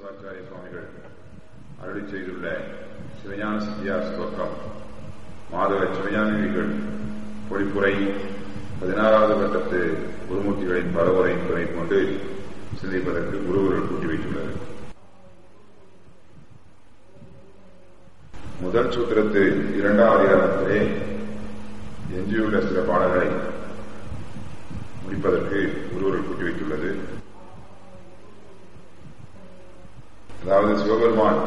சிவாச்சாரிய சுவாமிகள் அருளி செய்துள்ள சிவஞான சித்தியா ஸ்தோத்திரம் மாதவ சிவஞானிகள் பொழிப்புரை பதினாறாவது கட்டத்து குருமூர்த்திகளின் பரவரை துணை கொண்டு சிந்திப்பதற்கு குருவர்கள் கூட்டி வைத்துள்ளது முதல் சூத்திரத்து இரண்டாம் அதிகாரத்திலே எஞ்சியுள்ள சில பாடல்களை முடிப்பதற்கு குருவர்கள் கூட்டி வைத்துள்ளது அதாவது சிவபெருமான்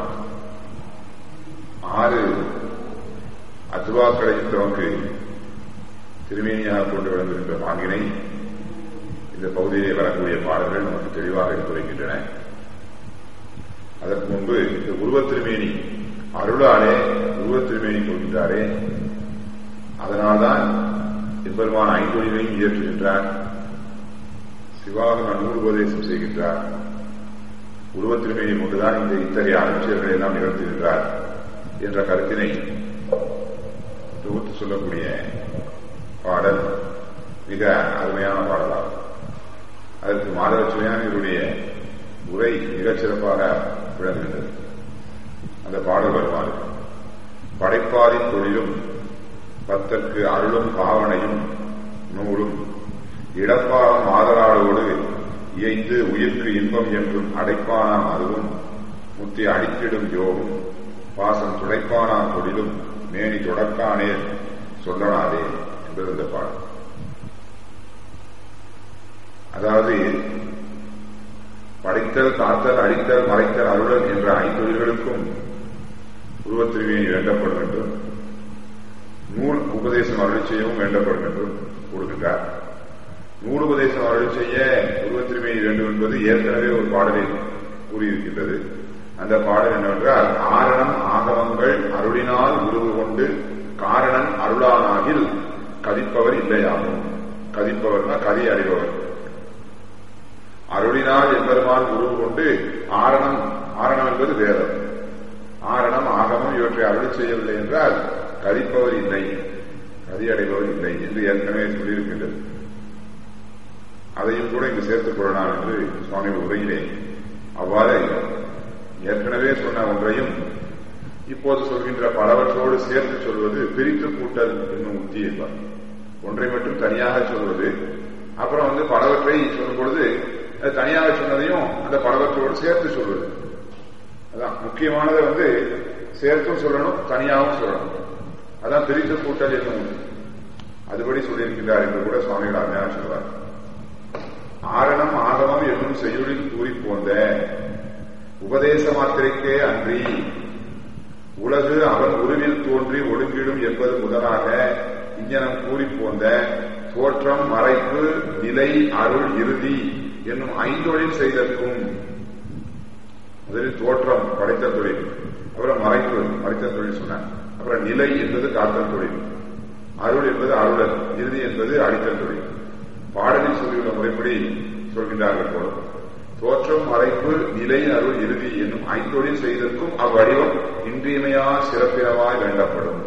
ஆறு அத்துவாக்களை துவங்கு திருமேனியாக கொண்டு விளங்குகின்ற பாங்கினை இந்த பகுதியிலே வரக்கூடிய பாடல்கள் நமக்கு தெளிவாக எடுத்துரைக்கின்றன அதற்கு முன்பு இந்த உருவத் திருமேனி அருளாலே உருவத் திருமேனி கொள்கின்றாரே அதனால்தான் எம்பெருமான் ஐந்தொழிலையும் இயற்றுகின்றார் சிவாகம நூறு உபதேசம் செய்கின்றார் உருவத் திருமேனி கொண்டுதான் இந்த இத்தகைய அலட்சியர்களை எல்லாம் நிகழ்த்துகின்றார் என்ற கருத்தினை தொகுத்து சொல்லக்கூடிய பாடல் மிக அருமையான பாடலாகும் அதற்கு மாதவ சுயானிகளுடைய உரை மிகச் சிறப்பாக விளங்குகின்றது அந்த பாடல் வருமாறு படைப்பாதி தொழிலும் பத்தற்கு அருளும் பாவனையும் நூலும் இடப்பாகம் ஆதலாளோடு இயைந்து உயிர்க்கு இன்பம் என்றும் அடைப்பானாம் அதுவும் முத்தி அடித்திடும் யோகும் பாசம் துடைப்பானாம் தொழிலும் மேனி தொடக்கானே சொல்லனாதே என்பது இந்த பாடல் அதாவது படைத்தல் காத்தல் அடித்தல் மறைத்தல் அருளல் என்ற ஐந்தொழில்களுக்கும் உருவத்திருமையை வேண்டப்படும் என்றும் நூல் உபதேசம் அருள் செய்யவும் வேண்டப்படும் என்றும் கூறுகின்றார் நூல் உபதேசம் அருள் செய்ய உருவத்திருமையை வேண்டும் என்பது ஏற்கனவே ஒரு பாடலில் கூறியிருக்கின்றது அந்த பாடல் என்னவென்றால் ஆரணம் ஆகவங்கள் அருளினால் உருவு கொண்டு காரணன் அருளானாகில் கதிப்பவர் இல்லையாகும் கதிப்பவர்னா கதி அறிபவர் அருளினால் எம்பெருமான் உருவு கொண்டு ஆரணம் ஆரணம் என்பது வேதம் ஆரணம் ஆகமம் இவற்றை அருள் செய்யவில்லை என்றால் கதிப்பவர் இல்லை கதி அடைபவர் இல்லை என்று ஏற்கனவே சொல்லியிருக்கின்றது அதையும் கூட இங்கு சேர்த்துக் கொள்ளலாம் என்று சுவாமி உரையிலே அவ்வாறு ஏற்கனவே சொன்ன ஒன்றையும் இப்போது சொல்கின்ற பலவற்றோடு சேர்த்து சொல்வது பிரித்து கூட்டல் என்னும் உத்தி என்பார் ஒன்றை மட்டும் தனியாக சொல்வது அப்புறம் வந்து பலவற்றை சொல்லும் பொழுது தனியாக சொன்னதையும் அந்த பலவற்றோடு சேர்த்து சொல்வது அதான் முக்கியமானதை வந்து சேர்த்தும் சொல்லணும் தனியாகவும் சொல்லணும் அதான் பிரித்து கூட்டல் என்னும் அதுபடி சொல்லியிருக்கிறார் என்று கூட சுவாமிகள் அருமையாக சொல்வார் ஆரணம் ஆகமம் என்னும் செய்யுளில் கூறி போந்த உபதேச மாத்திரைக்கே அன்றி உலகு அவன் உருவில் தோன்றி ஒடுங்கிடும் என்பது முதலாக இஞ்ஞனம் கூறி போந்த தோற்றம் மறைப்பு நிலை அருள் இறுதி என்னும் ஐந்தொழில் செய்தற்கும் முதலில் தோற்றம் படைத்த தொழில் அப்புறம் மறைப்பு மறைத்த தொழில் சொன்னார் அப்புறம் நிலை என்பது காத்தல் தொழில் அருள் என்பது அருளல் இறுதி என்பது அடித்தல் தொழில் பாடலில் சொல்லியுள்ள முறைப்படி சொல்கின்றார்கள் போல தோற்றம் மறைப்பு நிலை அருள் இறுதி என்னும் ஐந்தொழில் செய்தற்கும் அவ்வடிவம் இன்றியமையா சிறப்பினமாய் வேண்டப்படும்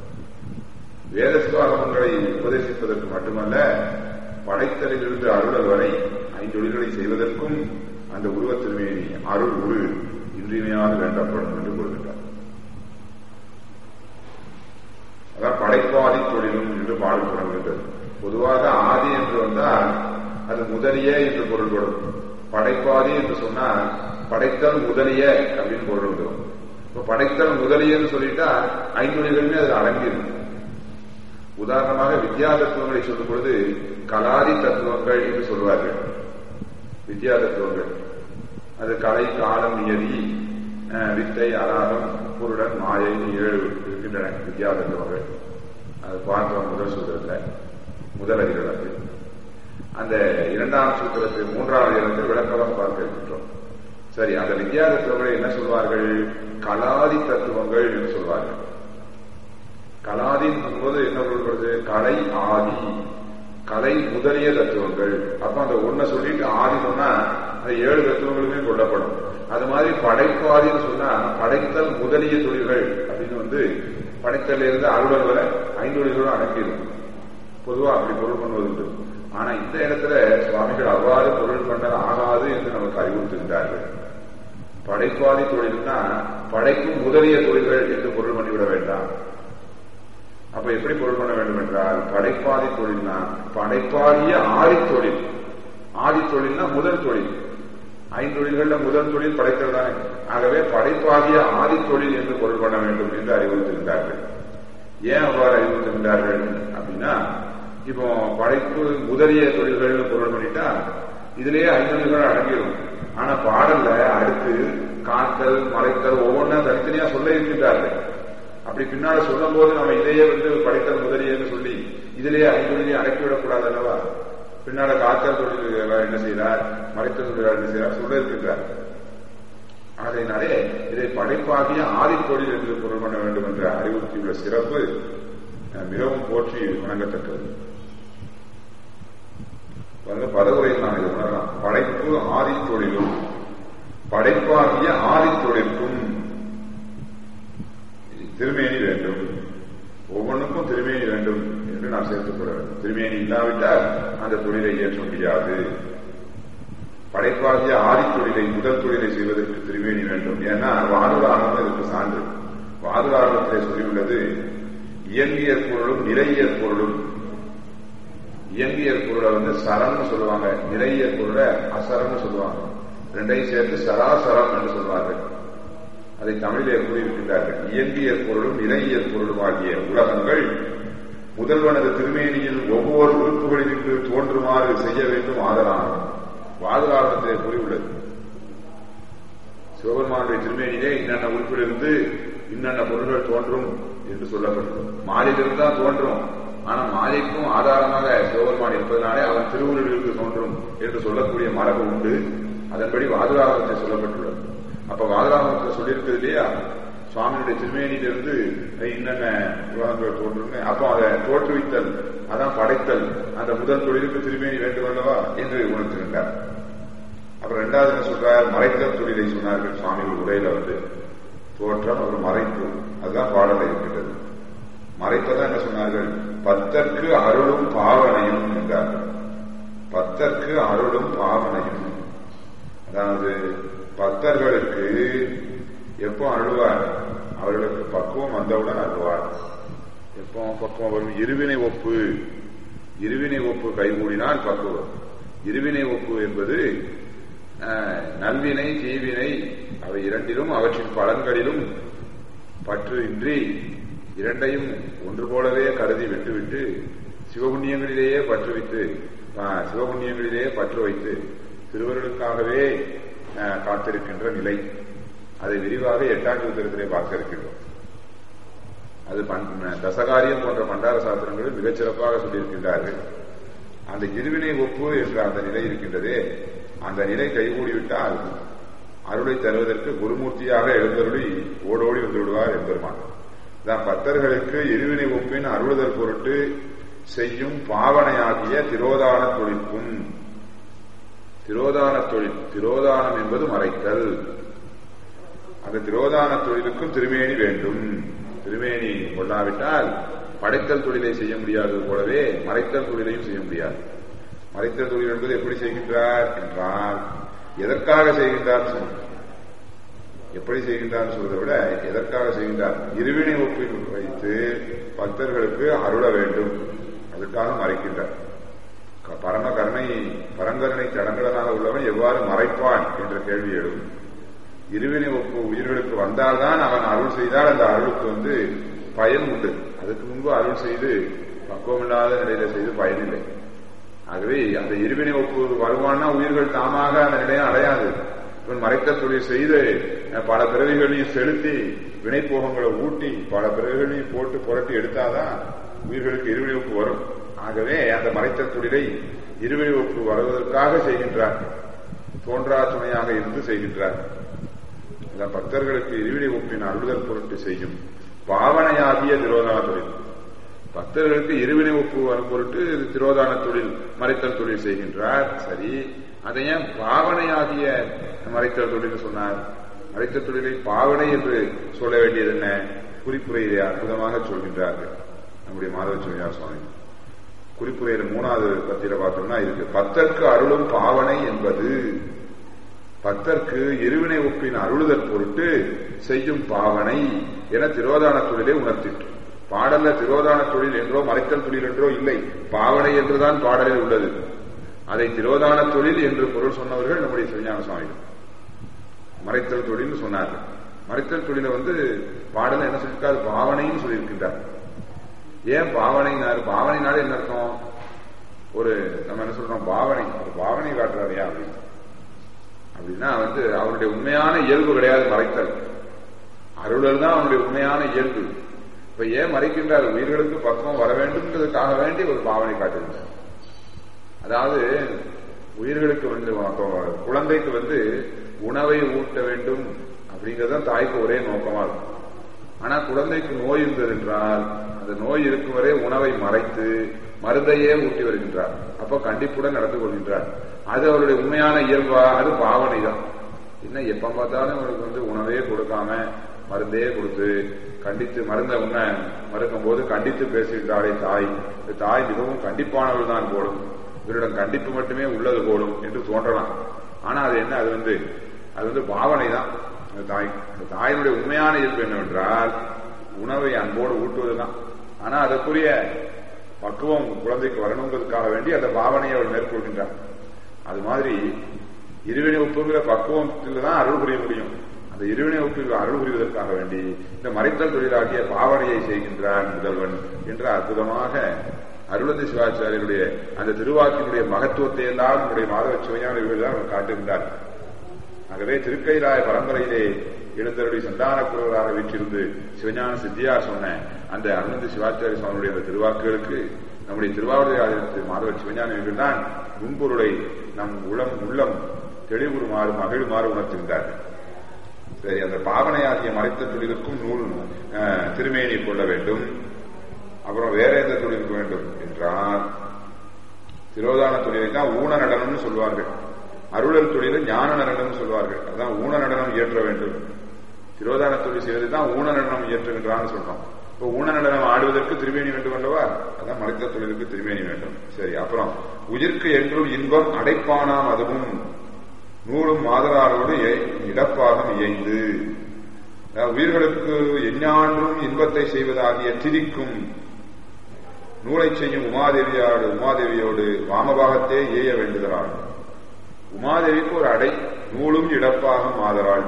வேதஸ்வாகமங்களை உபதேசிப்பதற்கு மட்டுமல்ல படைத்தலிலிருந்து அருளல் வரை ஐந்தொழில்களை செய்வதற்கும் அந்த உருவத் திருமேனி அருள் உரு இன்றியமையாக வேண்டப்படும் என்று கூறுகின்றார் அதான் படைப்பாதி தொழிலும் என்று பாடல் தொடங்குகின்றது பொதுவாக ஆதி என்று வந்தால் அது முதலிய என்று பொருள்படும் படைப்பாதி என்று சொன்னால் படைத்தல் முதலிய அப்படின்னு பொருள் வந்துடும் இப்ப படைத்தல் முதலியன்னு சொல்லிட்டா ஐந்தொழில்களுமே அதில் அடங்கிடும் உதாரணமாக வித்யா தத்துவங்களை சொல்லும் பொழுது கலாதி தத்துவங்கள் என்று சொல்வார்கள் வித்யா தத்துவங்கள் அது கலை காலம் நியதி வித்தை அராகம் பொருடன் மாயை ஏழு இருக்கின்றன வித்யா தத்துவங்கள் அது பார்த்தோம் முதல் சூத்திரத்தில் முதல் அதிகாரத்தில் அந்த இரண்டாம் சூத்திரத்தில் மூன்றாவது இடத்தில் விளக்கம் பார்க்க இருக்கின்றோம் சரி அந்த வித்யா தத்துவங்களை என்ன சொல்வார்கள் கலாதி தத்துவங்கள் என்று சொல்வார்கள் கலாதின் போது என்ன சொல்றது கலை ஆதி கலை முதலிய தத்துவங்கள் அப்ப அந்த ஒன்ன சொல்லிட்டு ஆதி சொன்னா அந்த ஏழு தத்துவங்களுமே கொல்லப்படும் அது மாதிரி படைப்பாதின்னு சொன்னா படைத்தல் முதலிய தொழில்கள் அப்படின்னு வந்து படைத்தல் இருந்து அலுவலர் வரை ஐந்தொழில்களும் அடங்கிடும் பொதுவா அப்படி பொருள் பண்ணுவது ஆனா இந்த இடத்துல சுவாமிகள் அவ்வாறு பொருள் பண்ண ஆகாது என்று நமக்கு அறிவுறுத்துகின்றார்கள் படைப்பாதி தொழில்னா படைக்கும் முதலிய தொழில்கள் என்று பொருள் பண்ணிவிட வேண்டாம் அப்ப எப்படி பொருள் பண்ண வேண்டும் என்றால் படைப்பாதி தொழில்னா படைப்பாகிய ஆதி தொழில் ஆதி தொழில்னா முதல் தொழில் ஐந்தொழில்கள்ல முதல் தொழில் படைத்தல் தானே ஆகவே படைப்பாகிய ஆதி தொழில் என்று பொருள் பண்ண வேண்டும் என்று அறிவுறுத்துகின்றார்கள் ஏன் அவ்வாறு அறிவுறுத்துகின்றார்கள் அப்படின்னா இப்போ படைப்பு முதலிய தொழில்கள்னு பொருள் பண்ணிட்டா இதுலயே ஐந்தொழில்கள் அடங்கிடும் ஆனா பாடல்ல அடுத்து காத்தல் மறைத்தல் ஒவ்வொன்றா தனித்தனியா சொல்ல இருக்கின்றார்கள் அப்படி பின்னால சொல்லும் போது நம்ம இதையே வந்து படைத்தல் முதலியன்னு சொல்லி இதிலேயே ஐந்தொழிலையும் அடக்கிவிடக்கூடாது அல்லவா பின்னால காத்தல் தொழில் என்ன செய்கிறார் மறைத்தல் தொழிலாளர் என்ன செய்கிறார் சொல்ல இருக்கின்றார் ஆகையினாலே இதை படைப்பாகிய ஆதி தொழில் என்று பொருள் பண்ண வேண்டும் என்ற அறிவுறுத்தியுள்ள சிறப்பு மிகவும் போற்றி வணங்கத்தக்கது வந்து பதவுரையில் நாம் இதை உணரலாம் படைப்பு ஆதி தொழிலும் படைப்பாகிய ஆதி தொழிற்கும் திருமேனி வேண்டும் ஒவ்வொன்றுக்கும் திருமேனி வேண்டும் என்று நாம் சேர்த்துக் கொள்ள வேண்டும் திருமேனி இல்லாவிட்டால் அந்த தொழிலை ஏற்ற முடியாது படைப்பாகிய ஆதி தொழிலை முதல் தொழிலை செய்வதற்கு திருமேனி வேண்டும் ஏன்னா வாதுராகம் இதற்கு சான்று வாதுராகத்திலே சொல்லியுள்ளது இயங்கியற் பொருளும் நிறையியற் பொருளும் இயங்கியற் பொருளை வந்து சரம்னு சொல்லுவாங்க நிறையியற் பொருளை அசரம்னு சொல்லுவாங்க ரெண்டையும் சேர்த்து சராசரம் என்று சொல்வார்கள் அதை தமிழிலே கூறியிருக்கின்றார்கள் இயங்கியற் பொருளும் நிறையியற் பொருளும் ஆகிய உலகங்கள் முதல்வனது திருமேனியில் ஒவ்வொரு உறுப்புகளிலிருந்து தோன்றுமாறு செய்ய வேண்டும் ஆதலாகும் வாதலாகத்திலே கூறியுள்ளது சிவபெருமானுடைய திருமேனியிலே இன்னென்ன உறுப்பிலிருந்து இன்னென்ன பொருள்கள் தோன்றும் என்று சொல்லப்பட்டது மாலையிலிருந்து தான் தோன்றும் ஆனா மாலைக்கும் ஆதாரமாக சிவபெருமான் இருப்பதனாலே அவன் திருவுருளிலிருந்து தோன்றும் என்று சொல்லக்கூடிய மரபு உண்டு அதன்படி வாதுராகத்தில் சொல்லப்பட்டுள்ளது அப்ப வாதுராகத்தில் சொல்லியிருக்கிறது இல்லையா சுவாமியுடைய திருமேனியிலிருந்து என்னென்ன உலகங்கள் தோன்றும் அப்போ அதை தோற்றுவித்தல் அதான் படைத்தல் அந்த முதல் தொழிலுக்கு திருமேனி வேண்டும் அல்லவா என்று உணர்த்துகின்றார் அப்புறம் ரெண்டாவது என்ன சொல்றார் மறைத்தல் தொழிலை சொன்னார்கள் சுவாமிகள் உரையில வந்து தோற்றம் ஒரு மறைப்பு அதுதான் பாடல இருக்கின்றது மறைப்பதான் என்ன சொன்னார்கள் பத்தற்கு அருளும் பாவனையும் என்றார்கள் பத்தற்கு அருளும் பாவனையும் அதாவது பக்தர்களுக்கு எப்போ அழுவார் அவர்களுக்கு பக்குவம் வந்தவுடன் அழுவார் எப்போ பக்குவம் வரும் இருவினை ஒப்பு இருவினை ஒப்பு கைகூடினால் பக்குவம் இருவினை ஒப்பு என்பது நல்வினை தீவினை அவை இரண்டிலும் அவற்றின் பலன்களிலும் பற்று இன்றி இரண்டையும் ஒன்று போலவே கருதி விட்டுவிட்டு சிவபுண்ணியங்களிலேயே பற்று வைத்து சிவபுண்ணியங்களிலேயே பற்று வைத்து திருவருளுக்காகவே காத்திருக்கின்ற நிலை அதை விரிவாக எட்டாம் சூத்திரத்திலே பார்க்க இருக்கின்றோம் அது தசகாரியம் போன்ற பண்டார சாஸ்திரங்களில் மிகச்சிறப்பாக சொல்லியிருக்கின்றார்கள் அந்த இருவினை ஒப்பு என்ற அந்த நிலை இருக்கின்றதே அந்த நிலை கைகூடிவிட்டால் அருளை தருவதற்கு குருமூர்த்தியாக எழுந்தருளி ஓடோடி வந்து விடுவார் என்பெருமான் தான் பக்தர்களுக்கு இருவினை ஒப்பின் அருளுதல் பொருட்டு செய்யும் பாவனையாகிய திரோதான தொழிற்கும் திரோதான தொழில் திரோதானம் என்பது மறைத்தல் அந்த திரோதான தொழிலுக்கும் திருமேனி வேண்டும் திருமேனி கொள்ளாவிட்டால் படைத்தல் தொழிலை செய்ய முடியாதது போலவே மறைத்தல் தொழிலையும் செய்ய முடியாது மறைத்தல் தொழில் என்பது எப்படி செய்கின்றார் என்றால் எதற்காக செய்கின்றார் எப்படி செய்கின்றார் சொல்வதை விட எதற்காக செய்கின்றார் இருவினை ஒப்பில் வைத்து பக்தர்களுக்கு அருள வேண்டும் அதுக்காக மறைக்கின்றார் பரம கருணை பரங்கருணை தடங்களாக உள்ளவன் எவ்வாறு மறைப்பான் என்ற கேள்வி எழும் இருவினை ஒப்பு உயிர்களுக்கு வந்தால்தான் அவன் அருள் செய்தால் அந்த அருளுக்கு வந்து பயன் உண்டு அதுக்கு முன்பு அருள் செய்து பக்குவமில்லாத நிலையில செய்து பயனில்லை ஆகவே அந்த இருவினை ஒப்பு வருவான்னா உயிர்கள் தாமாக அந்த நிலையை அடையாது இவன் மறைத்த தொழில் செய்து பல பிறவிகளையும் செலுத்தி வினைப்போகங்களை ஊட்டி பல பிறவிகளையும் போட்டு புரட்டி எடுத்தாதான் உயிர்களுக்கு இருவினை ஒப்பு வரும் ஆகவே அந்த மறைத்த தொழிலை இருவினை ஒப்பு வருவதற்காக செய்கின்றார் தோன்றா துணையாக இருந்து செய்கின்றார் இந்த பக்தர்களுக்கு இருவினை ஒப்பின் அருளுதல் பொருட்டு செய்யும் பாவனையாகிய திரோதான தொழில் பக்தர்களுக்கு இருவினை ஒப்பு வரும் பொருட்டு திரோதான தொழில் மறைத்தல் தொழில் செய்கின்றார் சரி அதை ஏன் பாவனையாகிய மறைத்தல் தொழில் சொன்னார் மறைத்தல் தொழிலை பாவனை என்று சொல்ல வேண்டியது என்ன குறிப்புரையிலே அற்புதமாக சொல்கின்றார்கள் நம்முடைய மாதவ சுவையார் சுவாமி குறிப்புரையில மூணாவது பத்தியில பார்த்தோம்னா இருக்கு பத்தற்கு அருளும் பாவனை என்பது பக்தர்க்கு இருவினை ஒப்பின் அருளுதல் பொருட்டு செய்யும் பாவனை என திரோதான தொழிலை உணர்த்திற்று பாடல்ல திரோதான தொழில் என்றோ மறைத்தல் தொழில் என்றோ இல்லை பாவனை என்றுதான் பாடலில் உள்ளது அதை திரோதான தொழில் என்று பொருள் சொன்னவர்கள் நம்முடைய சிவஞான சுவாமிகள் மறைத்தல் தொழில்னு சொன்னார்கள் மறைத்தல் தொழிலை வந்து பாடல என்ன சொல்லியிருக்காரு பாவனைன்னு சொல்லியிருக்கின்றார் ஏன் பாவனைனாரு பாவனைனால என்ன அர்த்தம் ஒரு நம்ம என்ன சொல்றோம் பாவனை ஒரு பாவனை காட்டுறாரு அப்படின்னு அப்படின்னா வந்து அவருடைய உண்மையான இயல்பு கிடையாது மறைத்தல் அருளல் தான் அவனுடைய உண்மையான இயல்பு இப்ப ஏன் மறைக்கின்றார் உயிர்களுக்கு பக்குவம் வர வேண்டும்ன்றதுக்காக வேண்டி ஒரு பாவனை காட்டுகின்றார் அதாவது உயிர்களுக்கு வந்து குழந்தைக்கு வந்து உணவை ஊட்ட வேண்டும் அப்படிங்கறது தாய்க்கு ஒரே நோக்கமா இருக்கும் ஆனா குழந்தைக்கு நோய் இருந்தது என்றால் அந்த நோய் இருக்கும் வரை உணவை மறைத்து மருந்தையே ஊட்டி வருகின்றார் அப்ப கண்டிப்புடன் நடந்து கொள்கின்றார் அது அவருடைய உண்மையான இயல்பா அது பாவனை தான் என்ன எப்ப பார்த்தாலும் அவருக்கு வந்து உணவே கொடுக்காம மருந்தே கொடுத்து கண்டித்து மருந்த உண்ண மறுக்கும் போது கண்டித்து பேசுகின்றாளே தாய் இந்த தாய் மிகவும் கண்டிப்பானவள் தான் போடும் இவரிடம் கண்டிப்பு மட்டுமே உள்ளது போடும் என்று தோன்றலாம் ஆனா அது என்ன அது வந்து அது வந்து பாவனை தான் அந்த தாய் அந்த தாயினுடைய உண்மையான இயல்பு என்னவென்றால் உணவை அன்போடு ஊட்டுவதுதான் ஆனா அதற்குரிய பக்குவம் குழந்தைக்கு வரணுங்கிறதுக்காக வேண்டி அந்த பாவனையை அவள் மேற்கொள்கின்றார் அது மாதிரி இருவினை ஒப்புங்கிற பக்குவத்தில் தான் அருள் புரிய முடியும் அந்த இருவினை ஒப்பில் அருள் புரிவதற்காக வேண்டி இந்த மறைத்தல் தொழிலாகிய பாவனையை செய்கின்றான் முதல்வன் என்ற அற்புதமாக அருளந்தி சிவாச்சாரியருடைய அந்த திருவாக்கினுடைய மகத்துவத்தை எல்லாம் நம்முடைய மாதவ சிவஞான தான் அவர் காட்டுகின்றார் ஆகவே திருக்கைலாய பரம்பரையிலே எழுந்தருடைய சந்தான குருவராக வீற்றிருந்து சிவஞான சித்தியார் சொன்ன அந்த அருணந்தி சிவாச்சாரிய சுவாமியுடைய அந்த திருவாக்குகளுக்கு நம்முடைய திருவாவூர் மாதவ சிவஞான தான் முன்பொருளை நம் உளம் உள்ளம் தெளிவுறுமாறு மகிழுமாறு உணர்த்துகின்றார்கள் சரி அந்த பாவனையாகிய மறைத்த தொழிலுக்கும் நூல் திருமேனி கொள்ள வேண்டும் அப்புறம் வேற எந்த தொழிலுக்கு வேண்டும் என்றால் திரோதான தொழிலை தான் ஊன நடனம்னு சொல்வார்கள் அருளல் தொழிலை ஞான நடனம் சொல்வார்கள் அதான் ஊன நடனம் இயற்ற வேண்டும் திரோதான தொழில் செய்வது தான் ஊன நடனம் இயற்றுகின்றான்னு சொல்றோம் இப்போ ஊன நடனம் ஆடுவதற்கு திருமேனி வேண்டும் அல்லவா அதான் மறைத்த தொழிலுக்கு திருமேனி வேண்டும் சரி அப்புறம் உயிர்க்கு என்றும் இன்பம் அடைப்பானாம் அதுவும் நூலும் மாதராரோடு இடப்பாகம் இயைந்து உயிர்களுக்கு எஞ்ஞான்றும் இன்பத்தை செய்வதாகிய திரிக்கும் நூலை செய்யும் உமாதேவியோடு உமாதேவியோடு வாமபாகத்தே ஏய வேண்டுகிறாள் உமாதேவிக்கு ஒரு அடை நூலும் இடப்பாகம் மாதராள்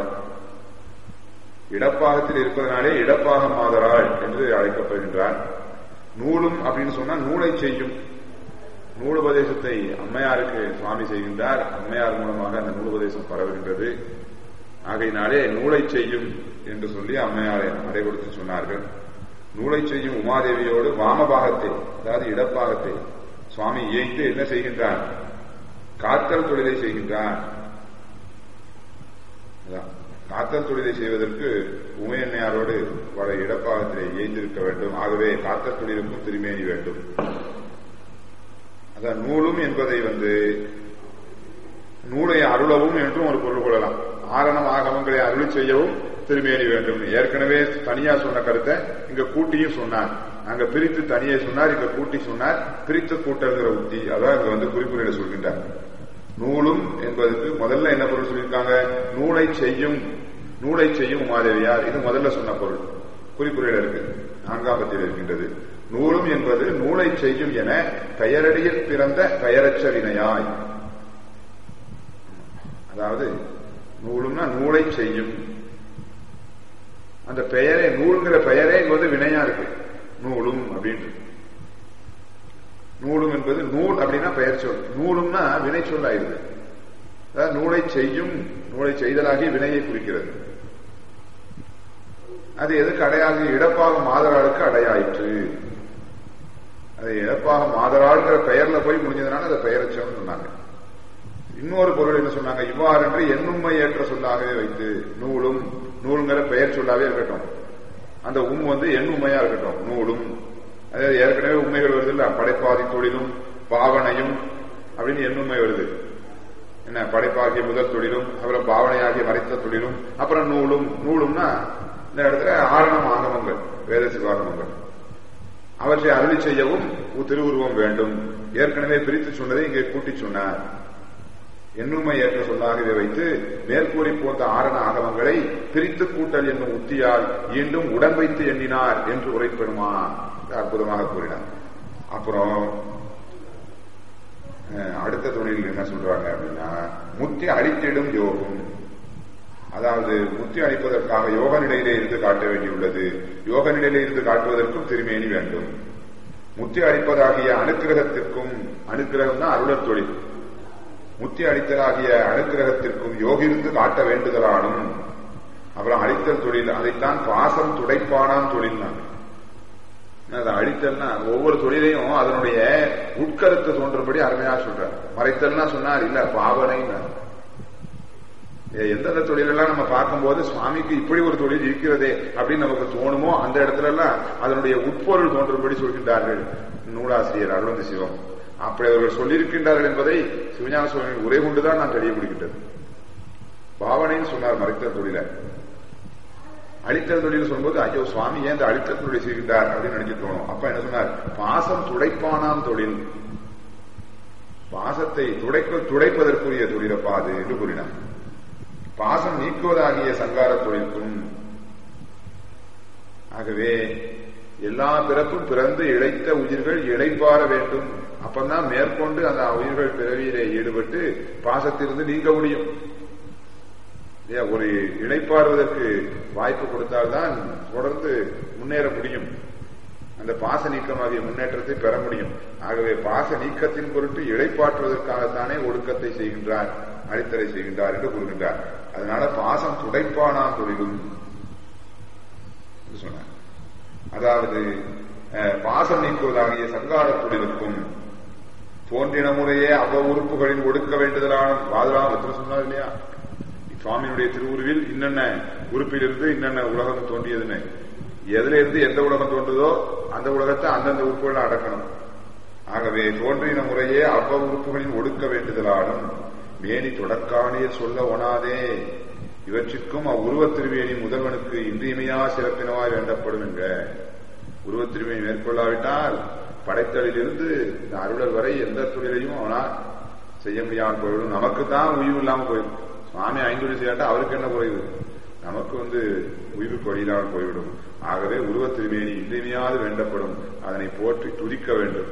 இடப்பாகத்தில் இருப்பதனாலே இடப்பாகம் மாதராள் என்று அழைக்கப்படுகின்றார் நூலும் அப்படின்னு சொன்னா நூலை செய்யும் நூலுபதேசத்தை அம்மையாருக்கு சுவாமி செய்கின்றார் அம்மையார் மூலமாக அந்த நூலுபதேசம் பரவுகின்றது ஆகையினாலே நூலை செய்யும் என்று சொல்லி அம்மையாரை அடை கொடுத்து சொன்னார்கள் நூலை செய்யும் உமாதேவியோடு வாமபாகத்தை அதாவது இடப்பாகத்தை சுவாமி இயைந்து என்ன செய்கின்றார் காத்தல் தொழிலை செய்கின்றார் காத்தல் தொழிலை செய்வதற்கு உமையன்னையாரோடு பல இடப்பாகத்திலே இயைந்திருக்க வேண்டும் ஆகவே காத்தல் தொழிலுக்கும் திருமேனி வேண்டும் அதான் நூலும் என்பதை வந்து நூலை அருளவும் என்றும் ஒரு பொருள் கொள்ளலாம் ஆரணம் ஆகமங்களை அருள் செய்யவும் திருமேனி வேண்டும் ஏற்கனவே தனியா சொன்ன கருத்தை இங்க கூட்டியும் சொன்னார் அங்க பிரித்து தனியே சொன்னார் இங்க கூட்டி சொன்னார் பிரித்து கூட்டங்கிற உத்தி அதான் இங்க வந்து குறிப்புரையில சொல்கின்றார் நூலும் என்பதற்கு முதல்ல என்ன பொருள் சொல்லியிருக்காங்க நூலை செய்யும் நூலை செய்யும் உமாதேவியார் இது முதல்ல சொன்ன பொருள் குறிப்புரையில இருக்கு நான்காம் பத்தியில் இருக்கின்றது நூலும் என்பது நூலை செய்யும் என பெயரடியில் பிறந்த பெயரச்ச வினையாய் அதாவது நூலும்னா நூலை செய்யும் அந்த பெயரே நூல்கிற பெயரே இங்க வந்து வினையா இருக்கு நூலும் அப்படின்னு நூலும் என்பது நூல் அப்படின்னா பெயர் சொல் நூலும்னா வினை சொல் ஆயிருது அதாவது நூலை செய்யும் நூலை செய்தலாகி வினையை குறிக்கிறது அது எதுக்கு அடையாகி இடப்பாக மாதராளுக்கு அடையாயிற்று அது இடப்பாக மாதராள்ங்கிற பெயர்ல போய் முடிஞ்சதுனால அதை பெயரச்சோன்னு சொன்னாங்க இன்னொரு பொருள் என்ன சொன்னாங்க இவ்வாறென்று எண்ணுண்மை ஏற்ற சொல்லாகவே வைத்து நூலும் நூலுங்கிற பெயர் சொல்லாவே இருக்கட்டும் அந்த உம் வந்து எண்ணுமையா இருக்கட்டும் நூலும் அதாவது ஏற்கனவே உண்மைகள் வருது இல்ல படைப்பாதி தொழிலும் பாவனையும் அப்படின்னு எண்ணுமை வருது என்ன படைப்பாகிய முதல் தொழிலும் அப்புறம் பாவனையாகிய மறைத்த தொழிலும் அப்புறம் நூலும் நூலும்னா இந்த இடத்துல ஆரணம் ஆகமங்கள் வேத சிவாகமங்கள் அவற்றை அருளி செய்யவும் திருவுருவம் வேண்டும் ஏற்கனவே பிரித்து சொன்னதை இங்கே கூட்டி சொன்னார் எண்ணுமை ஏற்ற சொல்லாக இதை வைத்து மேற்கூறி போன்ற ஆரண ஆகமங்களை பிரித்து கூட்டல் என்னும் உத்தியால் மீண்டும் உடன் வைத்து எண்ணினார் என்று உரைப்பெருமா அற்புதமாக கூறினார் அப்புறம் அடுத்த துணையில் என்ன சொல்றாங்க அப்படின்னா முத்தி அழித்திடும் யோகம் அதாவது முத்தி அளிப்பதற்காக யோக நிலையிலே இருந்து காட்ட வேண்டியுள்ளது யோக நிலையிலே இருந்து காட்டுவதற்கும் திருமேனி வேண்டும் முத்தி அளிப்பதாகிய அனுக்கிரகத்திற்கும் அனுக்கிரகம் தான் அருளர் தொழில் முத்தி அளித்தலாகிய அனுக்கிரகத்திற்கும் யோகிருந்து காட்ட வேண்டுதலானும் அப்புறம் அழித்தல் தொழில் அதைத்தான் பாசம் துடைப்பானாம் தொழில் அதை அழித்தல்னா ஒவ்வொரு தொழிலையும் அதனுடைய உட்கருத்து தோன்றும்படி அருமையா சொல்றார் மறைத்தல்னா சொன்னார் இல்ல பாவனைன்னு எந்தெந்த தொழிலெல்லாம் நம்ம பார்க்கும்போது சுவாமிக்கு இப்படி ஒரு தொழில் இருக்கிறதே அப்படின்னு நமக்கு தோணுமோ அந்த இடத்துல எல்லாம் அதனுடைய உட்பொருள் தோன்றும்படி சொல்கின்றார்கள் நூலாசிரியர் அருளந்தி சிவம் அப்படி அவர்கள் சொல்லியிருக்கின்றார்கள் என்பதை சிவஞான சுவாமி உரை கொண்டுதான் நான் தெரியப்படுகின்றது பாவனைன்னு சொன்னார் மறைத்தல் தொழில அழித்தல் தொழில் சொல்லும்போது ஐயோ சுவாமி ஏன் இந்த அழித்தல் தொழில் செய்கின்றார் அப்படின்னு நினைச்சு தோணும் அப்ப என்ன சொன்னார் பாசம் துடைப்பானாம் தொழில் பாசத்தை துடைக்க துடைப்பதற்குரிய தொழிலப்பா அது என்று கூறினார் பாசம் நீக்குவதாகிய சங்கார தொழிலுக்கும் ஆகவே எல்லா பிறப்பும் பிறந்து இழைத்த உயிர்கள் இழைப்பார வேண்டும் அப்பந்தான் மேற்கொண்டு அந்த உயிர்கள் பிறவியிலே ஈடுபட்டு பாசத்திலிருந்து நீங்க முடியும் ஒரு இழைப்பாறுவதற்கு வாய்ப்பு கொடுத்தால்தான் தொடர்ந்து முன்னேற முடியும் அந்த பாச நீக்கமாகிய முன்னேற்றத்தை பெற முடியும் ஆகவே பாச நீக்கத்தின் பொருட்டு இழைப்பாற்றுவதற்காகத்தானே ஒடுக்கத்தை செய்கின்றார் அடித்தலை செய்கின்றார் என்று கூறுகின்றார் அதனால பாசம் துடைப்பானா தொழிலும் சொன்னார் அதாவது பாசம் நீக்குவதாகிய சங்கார தொழிலுக்கும் தோன்றின முறையே அவ உறுப்புகளில் ஒடுக்க வேண்டுதலான வாதலாம் எத்தனை சொன்னார் இல்லையா சுவாமியினுடைய திருவுருவில் இன்னென்ன உறுப்பிலிருந்து இன்னென்ன உலகம் தோன்றியதுன்னு எதுல இருந்து எந்த உலகம் தோன்றுதோ அந்த உலகத்தை அந்தந்த உறுப்புகள் அடக்கணும் ஆகவே தோன்றின முறையே அவ்வ உறுப்புகளில் ஒடுக்க வேண்டுதலாலும் மேனி தொடக்கானியில் சொல்ல ஒணாதே இவற்றிற்கும் அவ்வுருவத் திருவேணி முதல்வனுக்கு இன்றியமையா சிறப்பினவாய் வேண்டப்படும் என்க உருவத் திருவேணி மேற்கொள்ளாவிட்டால் படைத்தலிலிருந்து இந்த அருளர் வரை எந்த தொழிலையும் அவனால் செய்ய முடியாமல் போய்விடும் நமக்கு தான் உயிர் இல்லாமல் போயிடும் சுவாமி ஐந்தொழில் செய்யாட்டா அவருக்கு என்ன குறைவு நமக்கு வந்து உயிர் கொடியில்லாமல் போய்விடும் ஆகவே உருவத் திருவேணி இன்றியமையாது வேண்டப்படும் அதனை போற்றி துதிக்க வேண்டும்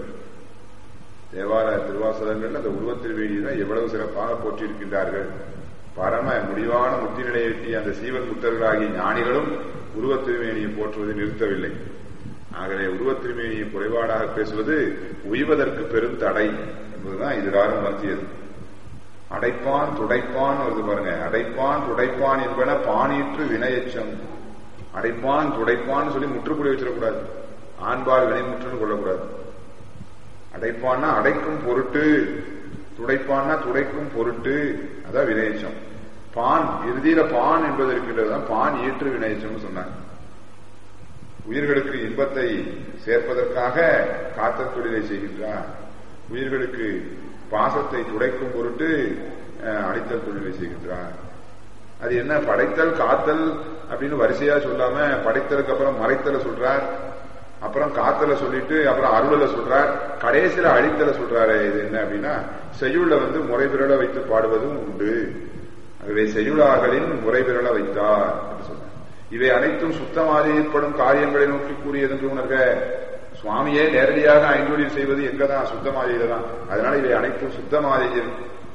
தேவார திருவாசகங்கள் அந்த உருவத் திருவேணியை தான் எவ்வளவு சிறப்பாக போற்றியிருக்கின்றார்கள் பரம முடிவான முத்தி நிலையை எட்டிய அந்த சீவன் முத்தர்களாகிய ஞானிகளும் உருவத் திருமேனியை போற்றுவதை நிறுத்தவில்லை ஆகவே உருவத் திருமேனியை குறைபாடாக பேசுவது உய்வதற்கு பெரும் தடை என்பதுதான் இதுகாரம் உணர்த்தியது அடைப்பான் துடைப்பான் வருது பாருங்க அடைப்பான் துடைப்பான் என்பன பானீற்று வினையச்சம் அடைப்பான் துடைப்பான் சொல்லி முற்றுப்புள்ளி வச்சிடக்கூடாது ஆண்பால் வினைமுற்றுன்னு கொள்ளக்கூடாது அடைப்பான்னா அடைக்கும் பொருட்டு துடைப்பான்னா துடைக்கும் பொருட்டு அதான் வினையச்சம் பான் இறுதியில பான் என்பது இருக்கின்றதுதான் பான் ஈற்று வினையச்சம் சொன்னாங்க உயிர்களுக்கு இன்பத்தை சேர்ப்பதற்காக காத்தல் தொழிலை செய்கின்றார் உயிர்களுக்கு பாசத்தை துடைக்கும் பொருட்டு அடித்தல் தொழிலை செய்கின்றார் அது என்ன படைத்தல் காத்தல் அப்படின்னு வரிசையா சொல்லாம படைத்தலுக்கு அப்புறம் மறைத்தல சொல்றார் அப்புறம் காத்தல சொல்லிட்டு அப்புறம் அருளல சொல்றார் கடைசியில அழித்தல சொல்றாரு இது என்ன அப்படின்னா செய்யுள்ள வந்து முறை விரல வைத்து பாடுவதும் உண்டு ஆகவே செய்யுளாகளின் முறை விரல வைத்தார் என்று சொன்னார் இவை அனைத்தும் சுத்தமாக ஏற்படும் காரியங்களை நோக்கி கூறியது என்று உணர்க சுவாமியே நேரடியாக ஐந்தொழில் செய்வது எங்கதான் சுத்தமாதியில தான் அதனால இவை அனைத்தும் சுத்தமாதியில்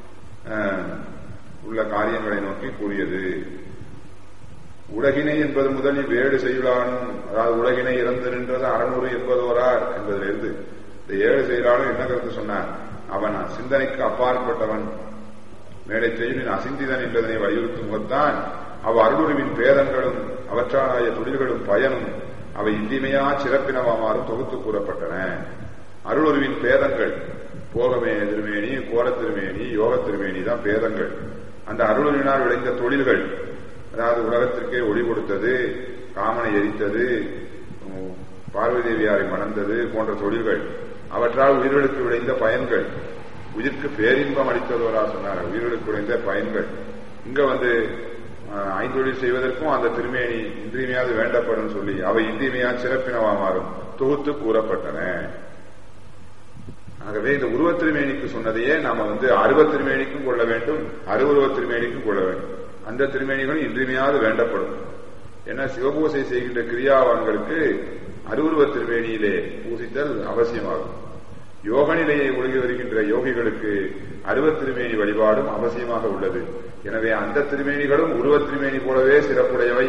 உள்ள காரியங்களை நோக்கி கூறியது உலகினை என்பது முதலில் வேடு செய்யலானும் அதாவது உலகினை இறந்து நின்றது அறநூறு என்பதோரார் என்பதிலிருந்து இந்த ஏழு செயலாலும் என்ன கருத்து சொன்னார் அவன் சிந்தனைக்கு அப்பாற்பட்டவன் மேடை செய்வின் அசிந்திதன் என்பதனை வலியுறுத்தும் முகத்தான் அவ அருளுருவின் பேதங்களும் அவற்றாலாய தொழில்களும் பயனும் அவை இன்றிமையா சிறப்பினவாமாறும் தொகுத்து கூறப்பட்டன அருளுருவின் பேதங்கள் போகமே திருமேனி கோர திருமேனி யோக திருமேனி தான் பேதங்கள் அந்த அருளுரினால் விளைந்த தொழில்கள் அதாவது உலகத்திற்கே ஒளி கொடுத்தது காமனை எரித்தது பார்வதி தேவியாரை மணந்தது போன்ற தொழில்கள் அவற்றால் உயிர்களுக்கு விளைந்த பயன்கள் உயிருக்கு பேரின்பம் அளித்ததோரா சொன்னார் உயிர்களுக்கு விளைந்த பயன்கள் இங்க வந்து ஐந்தொழில் செய்வதற்கும் அந்த திருமேனி இன்றியமையாது வேண்டப்படும் சொல்லி அவை இன்றியமையா சிறப்பினவா மாறும் தொகுத்து கூறப்பட்டன ஆகவே இந்த உருவத் திருமேனிக்கு சொன்னதையே நாம வந்து அருவத் திருமேனிக்கும் கொள்ள வேண்டும் அருவுருவத் திருமேனிக்கும் கொள்ள வேண்டும் அந்த திருமேனிகளும் இன்றியமையாது வேண்டப்படும் ஏன்னா சிவபூசை செய்கின்ற கிரியாவான்களுக்கு அருவுருவ திருமேனியிலே பூசித்தல் அவசியமாகும் யோக நிலையை ஒழுகி வருகின்ற யோகிகளுக்கு அருவத் திருமேனி வழிபாடும் அவசியமாக உள்ளது எனவே அந்த திருமேனிகளும் உருவத் திருமேனி போலவே சிறப்புடையவை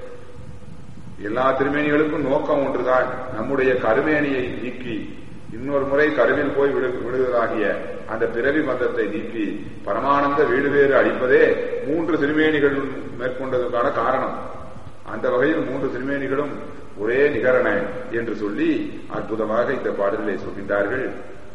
எல்லா திருமேனிகளுக்கும் நோக்கம் ஒன்றுதான் நம்முடைய கருமேனியை நீக்கி இன்னொரு முறை கருவில் போய் விடு விடுவதாகிய அந்த பிறவி பந்தத்தை நீக்கி பரமானந்த வீடு வேறு அளிப்பதே மூன்று திருமேனிகள் மேற்கொண்டதற்கான காரணம் அந்த வகையில் மூன்று திருமேனிகளும் ஒரே நிகரண என்று சொல்லி அற்புதமாக இந்த பாடலிலே சொல்கின்றார்கள்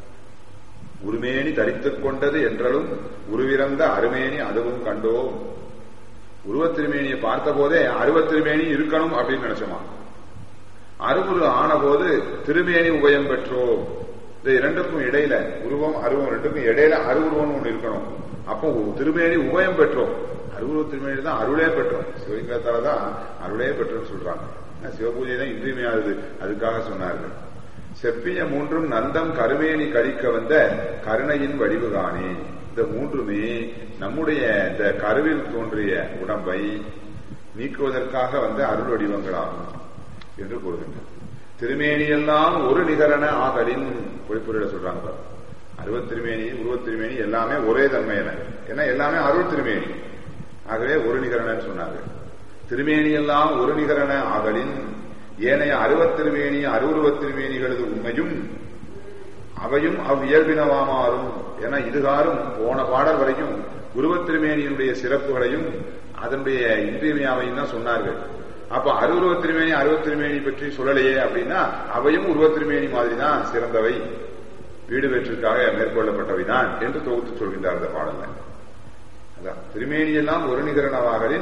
உருமேனி தரித்துக் கொண்டது என்றாலும் உருவிறந்த அருமேனி அதுவும் கண்டோம் உருவத் திருமேனியை பார்த்த போதே அருவத் திருமேனி இருக்கணும் அப்படின்னு நினைச்சோமா அருவுரு ஆன போது திருமேனி உபயம் பெற்றோம் இந்த இரண்டுக்கும் இடையில உருவம் அருவம் ரெண்டுக்கும் இடையில அருவுருவம் ஒன்று இருக்கணும் அப்போ திருமேனி உபயம் பெற்றோம் அருவுருவ திருமேனி தான் அருளே பெற்றோம் சிவலிங்கத்தால தான் அருளே பெற்றோம்னு சொல்றாங்க சிவபூஜை தான் இன்றியமையாதது அதுக்காக சொன்னார்கள் செப்பிய மூன்றும் நந்தம் கருமேனி கழிக்க வந்த கருணையின் வடிவுகானே இந்த மூன்றுமே நம்முடைய இந்த கருவில் தோன்றிய உடம்பை நீக்குவதற்காக வந்த அருள் வடிவங்களாகும் என்று கூறுகின்றனர் திருமேனியெல்லாம் ஒரு நிகரன ஆகலின் குறிப்புரையில சொல்றாங்க அருவத் திருமேனி உருவத் திருமேனி எல்லாமே ஒரே தன்மையின ஏன்னா எல்லாமே அருள் திருமேனி ஆகவே ஒரு நிகரனன்னு சொன்னாங்க திருமேனியெல்லாம் ஒரு நிகரன ஆகலின் ஏனைய அருவத் திருமேனி அருவுருவத் திருமேனிகளது உண்மையும் அவையும் அவ்வியல்பினவாமாறும் என இதுகாரும் போன பாடல் வரைக்கும் உருவத் திருமேனியினுடைய சிறப்புகளையும் அதனுடைய இன்றியமையாவையும் தான் சொன்னார்கள் அப்ப அருவுருவ திருமேனி அருவத் திருமேனி பற்றி சொல்லலையே அப்படின்னா அவையும் உருவத் திருமேனி மாதிரி தான் சிறந்தவை வீடு வெற்றிற்காக மேற்கொள்ளப்பட்டவைதான் என்று தொகுத்து சொல்கின்றார் இந்த பாடல்ல அதான் திருமேனியெல்லாம் ஒரு நிகரணவாகலின்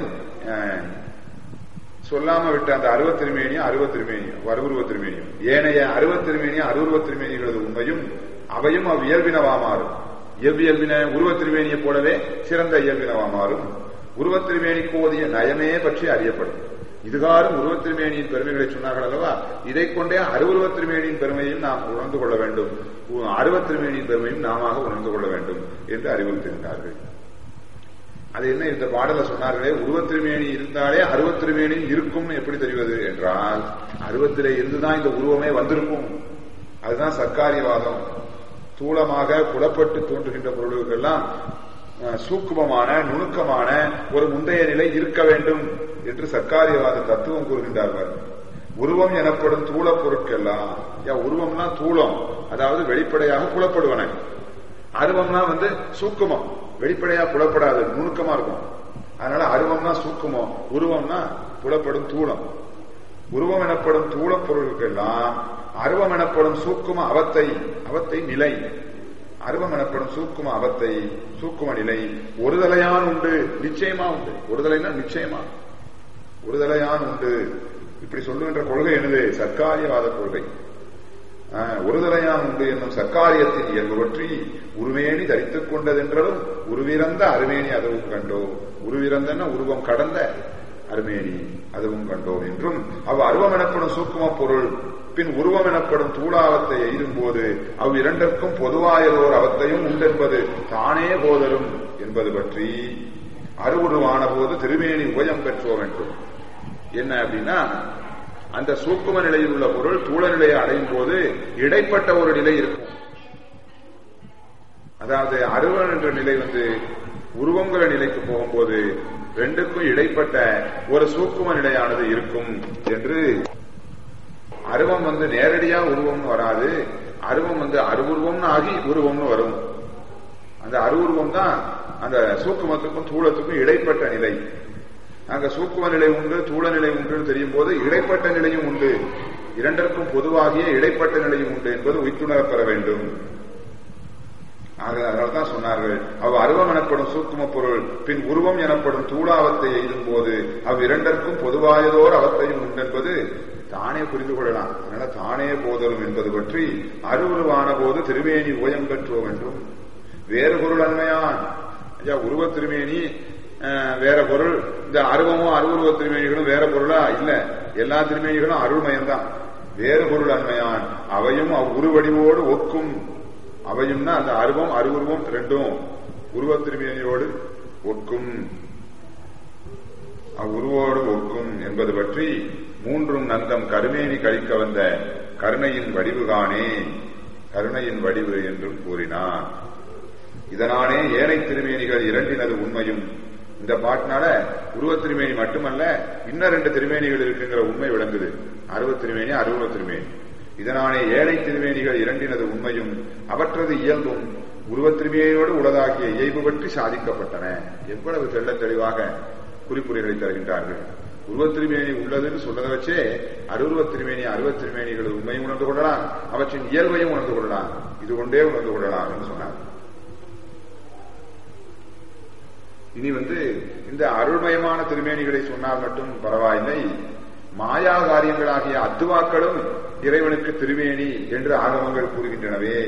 சொல்லாம விட்ட அந்த அருவத் திருமேனியும் அருவத் திருமேனியும் அருவுருவ திருமேனியும் ஏனைய அருவத் திருமேனியும் அருவுருவ திருமேனிகளது உண்மையும் அவையும் அவ்வியல்பினவா மாறும் எவ்வியல்பின உருவத் திருமேனியை போலவே சிறந்த இயல்பினவா மாறும் உருவத் திருமேனிக்கு ஓதிய நயமே பற்றி அறியப்படும் இதுகாரும் உருவத் திருமேனியின் பெருமைகளை சொன்னார்கள் அல்லவா இதை கொண்டே அருவுருவத் திருமேனியின் பெருமையும் நாம் உணர்ந்து கொள்ள வேண்டும் அருவத் திருமேனியின் பெருமையும் நாம உணர்ந்து கொள்ள வேண்டும் என்று அறிவுறுத்திருந்தார்கள் அது என்ன இந்த பாடல சொன்னார்களே உருவத் திருமேனி இருந்தாலே அருவத் திருமேனி இருக்கும் எப்படி தெரிவது என்றால் அருவத்திலே இருந்துதான் இந்த உருவமே வந்திருக்கும் அதுதான் சர்க்காரியவாதம் தூளமாக புலப்பட்டு தோன்றுகின்ற பொருளுக்கெல்லாம் சூக்குமமான நுணுக்கமான ஒரு முந்தைய நிலை இருக்க வேண்டும் என்று சர்க்காரியவாத தத்துவம் கூறுகின்றார்கள் உருவம் எனப்படும் தூள பொருட்கள்லாம் உருவம்னா தூளம் அதாவது வெளிப்படையாக புலப்படுவன அருவம்னா வந்து சூக்குமம் வெளிப்படையா புலப்படாது நுணுக்கமா இருக்கும் அதனால அருவம்னா சூக்குமம் உருவம்னா புலப்படும் தூளம் உருவம் எனப்படும் தூள பொருட்கள்லாம் அருவம் எனப்படும் சூக்கும அவத்தை அவத்தை நிலை அருவம் எனப்படும் சூக்கும அவத்தை சூக்கும நிலை ஒருதலையான் உண்டு நிச்சயமா உண்டு ஒருதலைனா நிச்சயமா ஒருதலையான் உண்டு இப்படி சொல்லுகின்ற கொள்கை என்னது சர்க்காரியவாத கொள்கை ஒருதலையான் உண்டு என்னும் சர்க்காரியத்தின் இயல்பு பற்றி உருவேணி தரித்துக் கொண்டதென்றாலும் உருவிறந்த அருமேனி அதுவும் கண்டோம் உருவிறந்தன உருவம் கடந்த அருமேனி அதுவும் கண்டோம் என்றும் அவ் அருவம் எனப்படும் சூக்கும பொருள் பின் உருவம் எனப்படும் தூளாவத்தை எய்தும் போது அவ் இரண்டிற்கும் பொதுவாயதோர் அவத்தையும் உண்டென்பது தானே போதரும் என்பது பற்றி அருவுருவான போது திருமேனி உபயம் பெற்றோம் என்றும் என்ன அப்படின்னா அந்த சூக்கும நிலையில் உள்ள பொருள் தூள நிலையை அடையும் போது இடைப்பட்ட ஒரு நிலை இருக்கும் அதாவது அருவன் என்ற நிலை வந்து உருவங்கிற நிலைக்கு போகும்போது ரெண்டுக்கும் இடைப்பட்ட ஒரு சூக்கும நிலையானது இருக்கும் என்று அருவம் வந்து நேரடியா உருவம்னு வராது அருவம் வந்து அருவுருவம்னு ஆகி உருவம்னு வரும் அந்த அருவுருவம் தான் அந்த சூக்குமத்துக்கும் தூளத்துக்கும் இடைப்பட்ட நிலை அங்க சூக்கும நிலை உண்டு தூள நிலை உண்டு தெரியும் போது இடைப்பட்ட நிலையும் உண்டு இரண்டிற்கும் பொதுவாகிய இடைப்பட்ட நிலையும் உண்டு என்பது உய்த்துணரப் பெற வேண்டும் அதனால்தான் சொன்னார்கள் அவ் அருவம் எனப்படும் சூக்கும பொருள் பின் உருவம் எனப்படும் தூளாவத்தை எய்தும் போது அவ் இரண்டிற்கும் பொதுவாயதோர் அவத்தையும் உண்டென்பது தானே புரிந்து கொள்ளலாம் அதனால தானே போதலும் என்பது பற்றி அருவுருவான போது திருமேனி உபயம் பெற்றோம் என்றும் வேறு பொருள் அண்மையான் ஐயா உருவ திருமேனி வேற பொருள் இந்த அருவமும் அருவுருவ திருமேனிகளும் வேற பொருளா இல்ல எல்லா திருமேனிகளும் அருள்மயம் தான் வேறு பொருள் அண்மையான் அவையும் அவ்வுருவடிவோடு ஒக்கும் அவையும்னா அந்த அருவம் அருவுருவம் ரெண்டும் உருவத் திருமேனியோடு ஒக்கும் அவ்வுருவோடு ஒக்கும் என்பது பற்றி மூன்றும் நந்தம் கருமேனி கழிக்க வந்த கருணையின் வடிவு காணே கருணையின் வடிவு என்றும் கூறினார் இதனாலே ஏனை திருமேனிகள் இரண்டினது உண்மையும் இந்த பாட்டினால உருவத் திருமேனி மட்டுமல்ல இன்னும் ரெண்டு திருமேனிகள் இருக்குங்கிற உண்மை விளங்குது அருவத் திருமேனி அருவ திருமேனி இதனாலே ஏழை திருமேனிகள் இரண்டினது உண்மையும் அவற்றது இயல்பும் உருவத் திருமேனியோடு உளதாகிய இயல்பு பற்றி சாதிக்கப்பட்டன எவ்வளவு தெள்ள தெளிவாக குறிப்புரைகளை தருகின்றார்கள் உருவத் திருமேனி உள்ளதுன்னு சொன்னதை வச்சே அருவத் திருமேனி அருவத் திருமேனிகள் உண்மையும் உணர்ந்து கொள்ளலாம் அவற்றின் இயல்பையும் உணர்ந்து கொள்ளலாம் இது கொண்டே உணர்ந்து கொள்ளலாம் என்று சொன்னார் இனி வந்து இந்த அருள்மயமான திருமேனிகளை சொன்னால் மட்டும் பரவாயில்லை மாயா காரியங்களாகிய அத்துவாக்களும் இறைவனுக்கு திருமேனி என்று ஆகமங்கள் கூறுகின்றனவே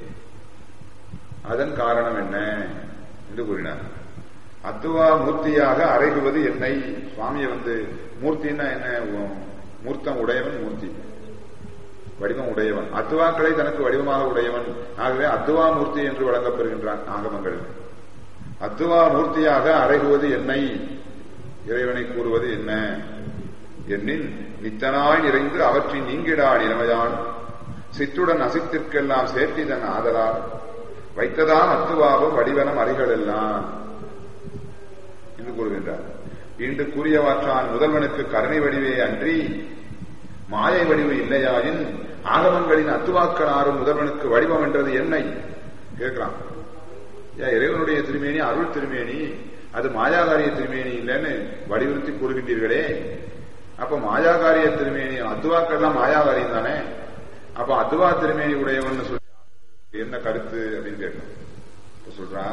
அதன் காரணம் என்ன என்று கூறினார் அத்துவா மூர்த்தியாக அறைகுவது என்னை சுவாமியை வந்து மூர்த்தின்னா என்ன மூர்த்தம் உடையவன் மூர்த்தி வடிவம் உடையவன் அத்துவாக்களை தனக்கு வடிவமாக உடையவன் ஆகவே அத்துவா மூர்த்தி என்று வழங்கப்பெறுகின்றான் ஆகமங்கள் அத்துவா மூர்த்தியாக அறைகுவது என்னை இறைவனை கூறுவது என்ன என்னின் நித்தனாய் நிறைந்து அவற்றின் நீங்கிடா நிலைமையான் சிற்றுடன் அசித்திற்கெல்லாம் சேர்த்திதன் ஆதலால் வைத்ததான் அத்துவாவும் வடிவனம் அறிகள் எல்லாம் என்று கூறுகின்றார் இன்று கூறியவாற்றான் முதல்வனுக்கு கருணை வடிவே அன்றி மாயை வடிவு இல்லையாயின் ஆகமங்களின் அத்துவாக்கள் ஆறும் முதல்வனுக்கு வடிவம் என்றது என்னை கேட்கிறான் ஏன் இறைவனுடைய திருமேனி அருள் திருமேனி அது மாயாகாரிய திருமேனி இல்லைன்னு வலியுறுத்தி கூறுகின்றீர்களே அப்ப மாயாகாரிய திருமேனி அத்துவாக்கள்லாம் மாயாகாரியம் தானே அப்ப அத்துவா திருமேனி உடையவன் சொல்லி என்ன கருத்து அப்படின்னு கேட்கணும் சொல்றா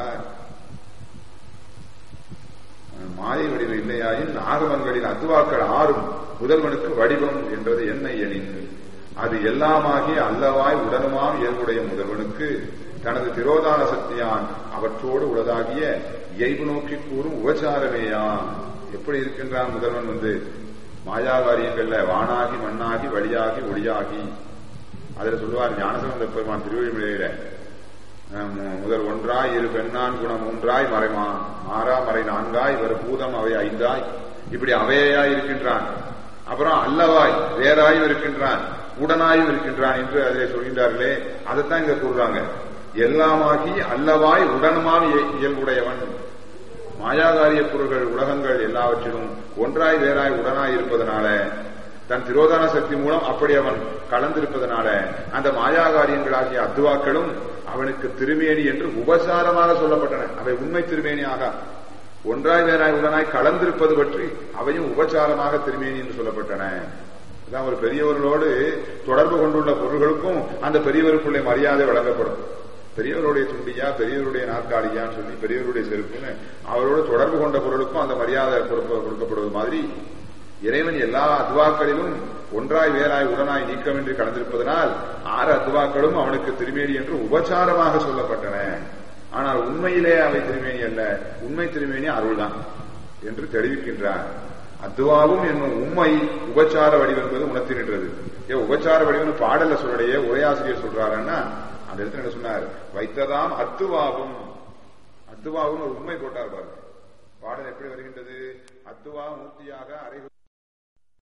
மாயை வடிவம் இல்லையாயின் ஆகமங்களின் அத்துவாக்கள் ஆறும் முதல்வனுக்கு வடிவம் என்றது என்ன எனின் அது எல்லாமாகி அல்லவாய் உடனுமாம் இயல்புடைய முதல்வனுக்கு தனது திரோதான சக்தியான் அவற்றோடு உளதாகிய இயல்பு நோக்கி கூறும் உபச்சாரமேயாம் எப்படி இருக்கின்றான் முதல்வன் வந்து மாயாகாரியங்கள்ல வானாகி மண்ணாகி வழியாகி ஒளியாகி அதுல சொல்லுவார் ஞானசம்பந்த பெருமான் திருவள்ளுவரையில முதல் ஒன்றாய் இரு பெண்ணான் குணம் மூன்றாய் மறைமா மாறா மறை நான்காய் ஒரு பூதம் அவை ஐந்தாய் இப்படி அவையாய் இருக்கின்றான் அப்புறம் அல்லவாய் வேறாயும் இருக்கின்றான் உடனாயும் இருக்கின்றான் என்று அதிலே சொல்கின்றார்களே அதைத்தான் இங்க கூறுறாங்க எல்லாமாகி அல்லவாய் உடனுமாம் இயல்புடையவன் மாயாகாரிய பொருள்கள் உலகங்கள் எல்லாவற்றிலும் ஒன்றாய் வேறாய் உடனாய் இருப்பதனால தன் திரோதான சக்தி மூலம் அப்படி அவன் கலந்திருப்பதனால அந்த மாயாகாரியங்களாகிய அத்துவாக்களும் அவனுக்கு திருமேனி என்று உபசாரமாக சொல்லப்பட்டன அவை உண்மை திருமேனியாக ஒன்றாய் வேறாய் உடனாய் கலந்திருப்பது பற்றி அவையும் உபசாரமாக திருமேனி என்று சொல்லப்பட்டன இதான் ஒரு பெரியவர்களோடு தொடர்பு கொண்டுள்ள பொருள்களுக்கும் அந்த பெரியவருக்குள்ளே மரியாதை வழங்கப்படும் பெரியவருடைய துண்டியா பெரியவருடைய நாற்காலியான்னு சொல்லி பெரியவருடைய செருப்புன்னு அவரோடு தொடர்பு கொண்ட பொருளுக்கும் அந்த மரியாதை கொடுக்கப்படுவது மாதிரி இறைவன் எல்லா அத்வாக்களிலும் ஒன்றாய் வேறாய் உடனாய் நீக்கமின்றி கலந்திருப்பதனால் ஆறு அத்வாக்களும் அவனுக்கு திருமேனி என்று உபச்சாரமாக சொல்லப்பட்டன ஆனால் உண்மையிலே அவை திருமேனி அல்ல உண்மை திருமேனி அருள்தான் என்று தெரிவிக்கின்றார் அத்துவாவும் என்னும் உண்மை உபச்சார வடிவம் என்பது உணர்த்தின்றது ஏ உபச்சார வடிவம் பாடல்ல சொல்லலையே உரையாசிரியர் சொல்றாருன்னா அந்த இடத்துல என்ன சொன்னார் வைத்ததாம் அத்துவாவும் அத்துவாவும் ஒரு உண்மை போட்டார் பாருங்க பாடல் எப்படி வருகின்றது அத்துவா மூர்த்தியாக அறை